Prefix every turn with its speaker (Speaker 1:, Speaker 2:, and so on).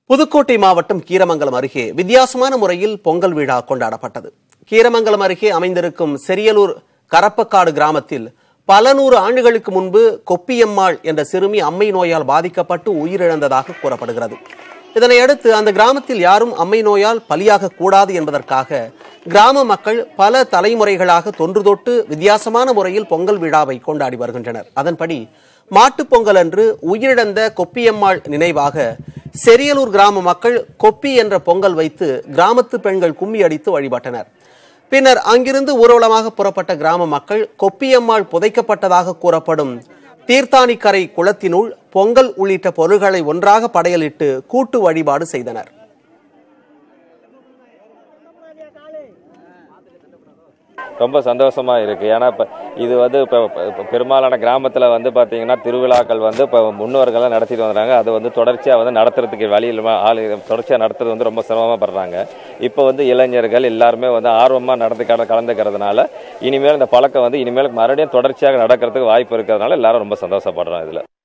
Speaker 1: புதுக்கோட்டை மாவட்டம் கீரமங்கலம் அருகே வித்தியாசமான முறையில் பொங்கல் விழா கொண்டாடப்பட்டது கீரமங்கலம் அருகே அமைந்திருக்கும் செரியலூர் கரப்பக்காடு கிராமத்தில் பல நூறு ஆண்டுகளுக்கு முன்பு கொப்பியம்மாள் என்ற சிறுமி அம்மை நோயால் பாதிக்கப்பட்டு உயிரிழந்ததாக கூறப்படுகிறது இதனையடுத்து அந்த கிராமத்தில் யாரும் அம்மை நோயால் பலியாக கூடாது என்பதற்காக கிராம மக்கள் பல தலைமுறைகளாக தொன்று தொட்டு வித்தியாசமான முறையில் பொங்கல் விழாவை கொண்டாடி வருகின்றனர் அதன்படி மாட்டுப் பொங்கல் அன்று உயிரிழந்த கொப்பியம்மாள் நினைவாக செரியலூர் கிராம மக்கள் கொப்பி என்ற பொங்கல் வைத்து கிராமத்து பெண்கள் கும்மி அடித்து வழிபட்டனர் பின்னர் அங்கிருந்து ஊர்வலமாக புறப்பட்ட கிராம மக்கள் கொப்பியம்மாள் புதைக்கப்பட்டதாக கூறப்படும் தீர்த்தானிக்கரை குளத்தினுள் பொங்கல் உள்ளிட்ட பொருள்களை ஒன்றாக படையலிட்டு கூட்டு வழிபாடு செய்தனர்
Speaker 2: ரொம்ப சந்தோஷமா இருக்கு ஏன்னா இப்போ இது வந்து இப்போ இப்போ பெரும்பாலான கிராமத்தில் வந்து பார்த்தீங்கன்னா திருவிழாக்கள் வந்து இப்போ முன்னோர்கள்லாம் நடத்திட்டு வந்தாங்க அது வந்து தொடர்ச்சியாக வந்து நடத்துறதுக்கு வழி இல்லாமல் ஆள் தொடர்ச்சியாக நடத்துறது வந்து ரொம்ப சிரமப்படுறாங்க இப்போ வந்து இளைஞர்கள் எல்லாருமே வந்து ஆர்வமாக நடந்து கல- கலந்துக்கிறதுனால இனிமேல் இந்த பழக்கம் வந்து இனிமேல் மறுபடியும் தொடர்ச்சியாக நடக்கிறதுக்கு வாய்ப்பு இருக்கிறதுனால எல்லாரும் ரொம்ப சந்தோஷப்படுறோம் இதில்